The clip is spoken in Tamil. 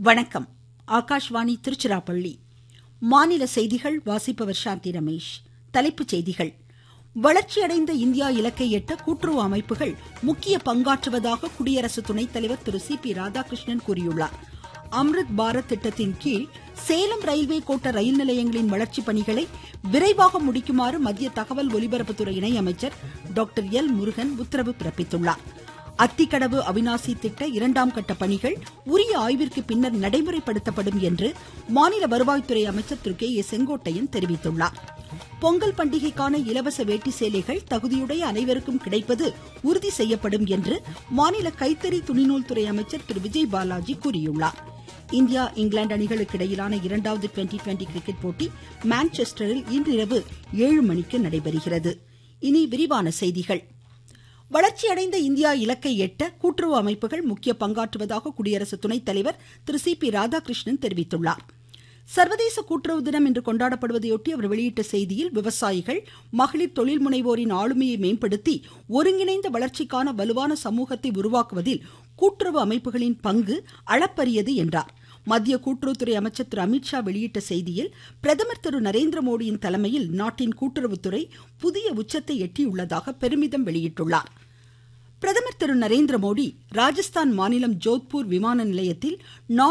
வணக்கம் ஆகாஷ்வாணி திருச்சிராப்பள்ளி மாநில செய்திகள் வாசிப்பவர் சாந்தி ரமேஷ் தலைப்புச் செய்திகள் வளர்ச்சியடைந்த இந்தியா இலக்கை எட்ட கூட்டுறவு அமைப்புகள் முக்கிய பங்காற்றுவதாக குடியரசு துணைத் தலைவர் திரு சி பி ராதாகிருஷ்ணன் கூறியுள்ளார் அம்ருத் பாரத் திட்டத்தின் கீழ் சேலம் ரயில்வே கோட்ட ரயில் நிலையங்களின் வளர்ச்சிப் பணிகளை விரைவாக முடிக்குமாறு மத்திய தகவல் ஒலிபரப்புத்துறை இணையமைச்சர் டாக்டர் எல் முருகன் உத்தரவு பிறப்பித்துள்ளார் அத்திக்கடவு அவினாசி திட்ட இரண்டாம் கட்ட பணிகள் உரிய ஆய்விற்கு பின்னர் நடைமுறைப்படுத்தப்படும் என்று மாநில வருவாய்த்துறை அமைச்சர் திரு கே ஏ செங்கோட்டையன் தெரிவித்துள்ளார் பொங்கல் பண்டிகைக்கான இலவச வேட்டி சேலைகள் தகுதியுடைய அனைவருக்கும் கிடைப்பது உறுதி செய்யப்படும் என்று மாநில கைத்தறி துணிநூல் துறை அமைச்சர் திரு விஜய் பாலாஜி கூறியுள்ளார் இந்தியா இங்கிலாந்து அணிகளுக்கு இடையிலான இரண்டாவது டுவெண்டி டுவெண்டி கிரிக்கெட் போட்டி மான்செஸ்டரில் இன்றிரவு ஏழு மணிக்கு நடைபெறுகிறது இனி விரிவான செய்திகள் வளர்ச்சியடைந்த இந்தியா இலக்கை எட்ட கூட்டுறவு அமைப்புகள் முக்கிய பங்காற்றுவதாக குடியரசு துணைத் தலைவர் திரு சி பி ராதாகிருஷ்ணன் தெரிவித்துள்ளார் சர்வதேச கூட்டுறவு தினம் இன்று கொண்டாடப்படுவதையொட்டி அவர் வெளியிட்ட செய்தியில் விவசாயிகள் மகளிர் தொழில் முனைவோரின் ஆளுமையை மேம்படுத்தி ஒருங்கிணைந்த வளர்ச்சிக்கான வலுவான சமூகத்தை உருவாக்குவதில் கூட்டுறவு அமைப்புகளின் பங்கு அளப்பரியது என்றார் மத்திய கூட்டுறவுத்துறை அமைச்சர் திரு அமித்ஷா வெளியிட்ட செய்தியில் பிரதமர் திரு நரேந்திர மோடியின் தலைமையில் நாட்டின் கூட்டுறவுத்துறை புதிய உச்சத்தை எட்டியுள்ளதாக பெருமிதம் வெளியிட்டுள்ளார் பிரதமர் திரு நரேந்திர மோடி ராஜஸ்தான் மாநிலம் ஜோத்பூர் விமான நிலையத்தில்